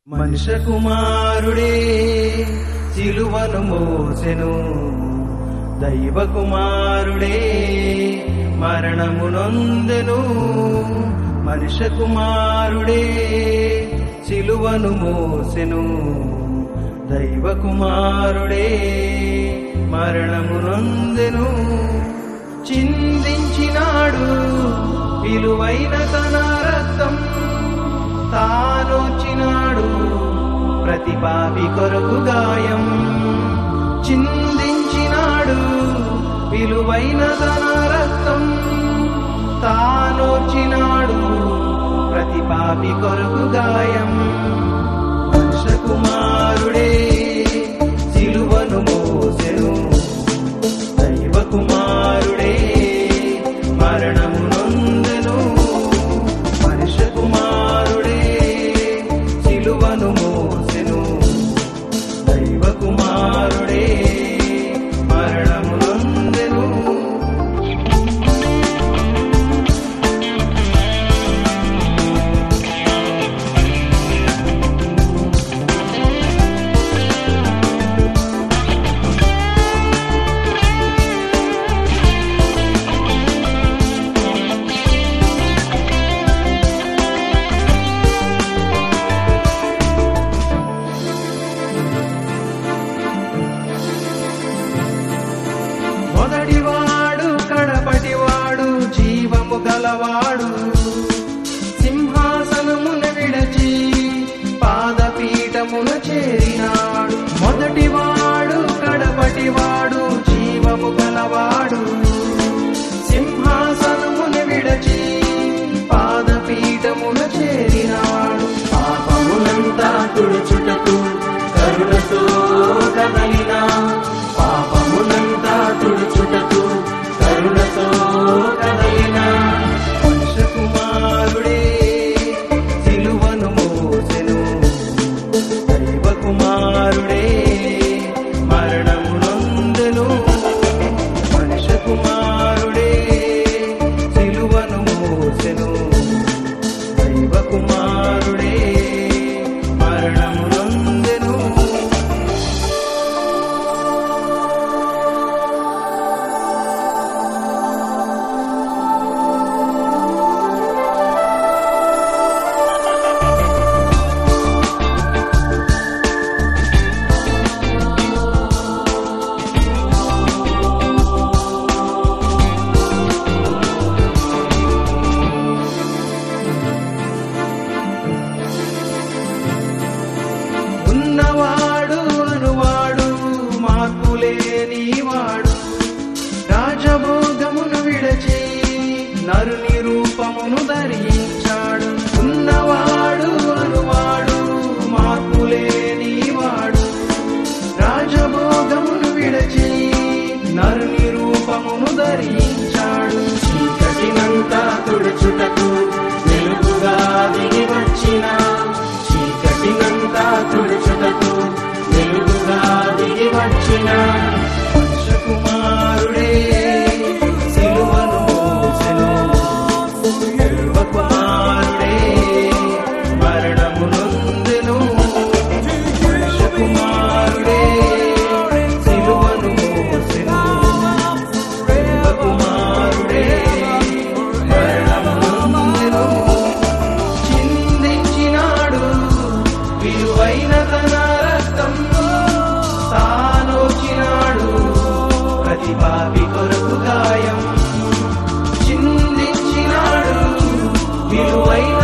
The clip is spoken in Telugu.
మనుష కుమారుడే సిలువను మోసెను దైవ కుమారుడే మరణము నొందెను మనుష కుమారుడే సిలువను మోసెను దైవ కుమారుడే మరణము నొందెను చిందించినాడు విలువైన తన రక్తం తానొచ్చినాడు ప్రతి పాపి కొరకు గాయం చిందించినాడు విలువైన తన రక్తం తానొచ్చినాడు ప్రతి పాపి కొరకు గాయం మనుష కుమారుడే సిలువను మోసెను దైవ కుమారుడే మరణము నొందెను మనుష కుమారుడే సిలువను మోసెను దైవ కుమారుడే మరణము నొందెను మొదటివాడు కడపటివాడు జీవము గలవాడు సింహాసనమును విడచి పాదపీఠమున చేరినాడు మొదటివాడు కడపటివాడు జీవము గలవాడు సింహాసనమును విడచి పాదపీఠమున చేరినాడు పాపమునంతా తుడుచుటకు కరుణతో కదలిన పాపమునంతా తుడుచుటకు కరుణతో కదలిన మనుష కుమారుడే సిలువను మోసెను దైవ కుమారుడే మరణము నొందెను మనుష కుమారుడే సిలువను మోసెను దైవ కుమారుడే మరణము నొందెను ఉన్నవాడు అనువాడు మార్పులేని వాడు రాజభోగమును విడచి నరుని రూపమును ధరించాడు ఉన్నవాడు అనువాడు మార్పులేని వాడు రాజభోగమును విడచి నరుని రూపమును ధరించాడు చీకటినంతా తుడుచుటకు వెలుగుగా దిగి వచ్చిన చీకటినంతా తుడుచుటకు వెలుగుగా దిగి వచ్చిన మనుష కుమారుడే సిలువను మోసెను దైవ కుమారుడే మరణము నొందెను మనుష కుమారుడే సిలువను మోసెను దైవ కుమారుడే మరణము నొందెను చిందించినాడు విలువైన తన రక్తం తానోచినాడు ప్రతి పాపి కొరకు గాయం చిందించినాడు విలువైన